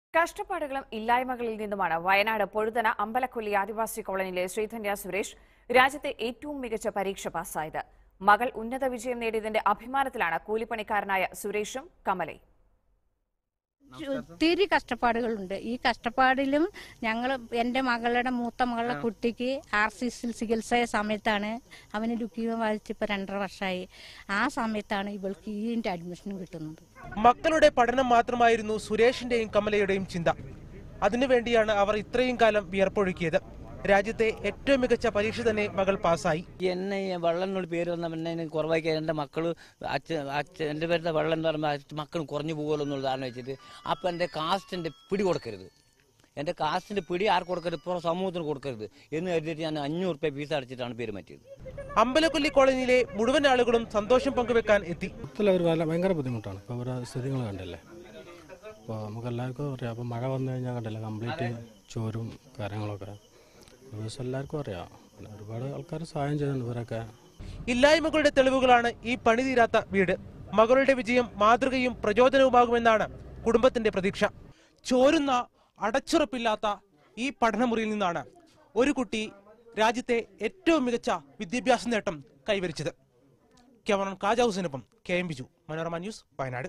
കഷ്ടപ്പാടുകളും ഇല്ലായ്മകളിൽ നിന്നുമാണ് വയനാട് പൊഴുതന അമ്പലക്കൊല്ലി ആദിവാസി കോളനിയിലെ ശ്രീധന്യ സുരേഷ് രാജ്യത്തെ ഏറ്റവും മികച്ച പരീക്ഷ പാസ്സായത് മകൾ ഉന്നത വിജയം നേടിയതിന്റെ അഭിമാനത്തിലാണ് കൂലിപ്പണിക്കാരനായ സുരേഷും കമലയും ഒത്തിരി കഷ്ടപ്പാടുകളുണ്ട് ഈ കഷ്ടപ്പാടിലും ഞങ്ങൾ എൻ്റെ മകളുടെ മൂത്ത മകളുടെ കുട്ടിക്ക് ആർ സി സിൽ ചികിത്സയ സമയത്താണ് അവന് ലുക്കീമ ബാധിച്ച് ഇപ്പോൾ രണ്ടര വർഷമായി ആ സമയത്താണ് ഇവൾക്ക് ഈൻ്റെ അഡ്മിഷൻ കിട്ടുന്നത് മക്കളുടെ പഠനം മാത്രമായിരുന്നു സുരേഷിന്റെയും കമലയുടെയും ചിന്ത അതിനുവേണ്ടിയാണ് അവർ ഇത്രയും കാലം വിയർപ്പൊഴുക്കിയത് രാജ്യത്തെ ഏറ്റവും മികച്ച പരീക്ഷ തന്നെ മകൾ പാസ്സായി എന്നെ ഈ വെള്ളം എന്നോട് പേര് വന്ന പിന്നെ എനിക്ക് കുറവാക്കി എൻ്റെ മക്കൾ അച്ഛൻ അച്ഛൻ എൻ്റെ പേരുടെ വെള്ളം എന്ന് പറയുമ്പോൾ മക്കൾ കുറഞ്ഞു പോകുമല്ലോ എന്നുള്ള ധാരണ വെച്ചിട്ട് അപ്പം എൻ്റെ കാസ്റ്റിൻ്റെ പിടി കൊടുക്കരുത് എൻ്റെ കാസ്റ്റിൻ്റെ പിടി ആർക്ക് കൊടുക്കരുത് ഇപ്പോൾ സമൂഹത്തിന് കൊടുക്കരുത് എന്ന് കരുതിയിട്ട് ഞാൻ അഞ്ഞൂറ് റുപ്യ ഫീസ് അടച്ചിട്ടാണ് പേര് മാറ്റിയത് അമ്പലക്കൊല്ലി കോളനിയിലെ മുഴുവൻ ആളുകളും സന്തോഷം പങ്കുവെക്കാൻ എത്തി മൊത്തത്തിൽ ഒരു വല്ല ഭയങ്കര ബുദ്ധിമുട്ടാണ് ഇപ്പോൾ ഓരോ സ്ഥിതികൾ കണ്ടില്ലേ അപ്പോൾ നമുക്ക് എല്ലാവർക്കും അറിയാം അപ്പോൾ മഴ വന്നു കഴിഞ്ഞാൽ കണ്ടില്ല കംപ്ലീറ്റ് ചോരും കാര്യങ്ങളൊക്കെ ദിവസം എല്ലാവർക്കും അറിയാം പിന്നെ ഒരുപാട് ആൾക്കാർ സഹായം ചെയ്യുന്നുണ്ട് ഇവരൊക്കെ ഇല്ലായ്മകളുടെ തെളിവുകളാണ് ഈ പണി തീരാത്ത വീട് മകളുടെ വിജയം മാതൃകയും പ്രചോദനവുമാകുമെന്നാണ് കുടുംബത്തിന്റെ പ്രതീക്ഷ ചോരുന്ന അടച്ചുറപ്പില്ലാത്ത ഈ പഠനമുറിയിൽ നിന്നാണ് ഒരു കുട്ടി രാജ്യത്തെ ഏറ്റവും മികച്ച വിദ്യാഭ്യാസ നേട്ടം കൈവരിച്ചത് ക്യാമറൺ കാജ ഹുസൈനൊപ്പം K M Biju Manorama news Wayanad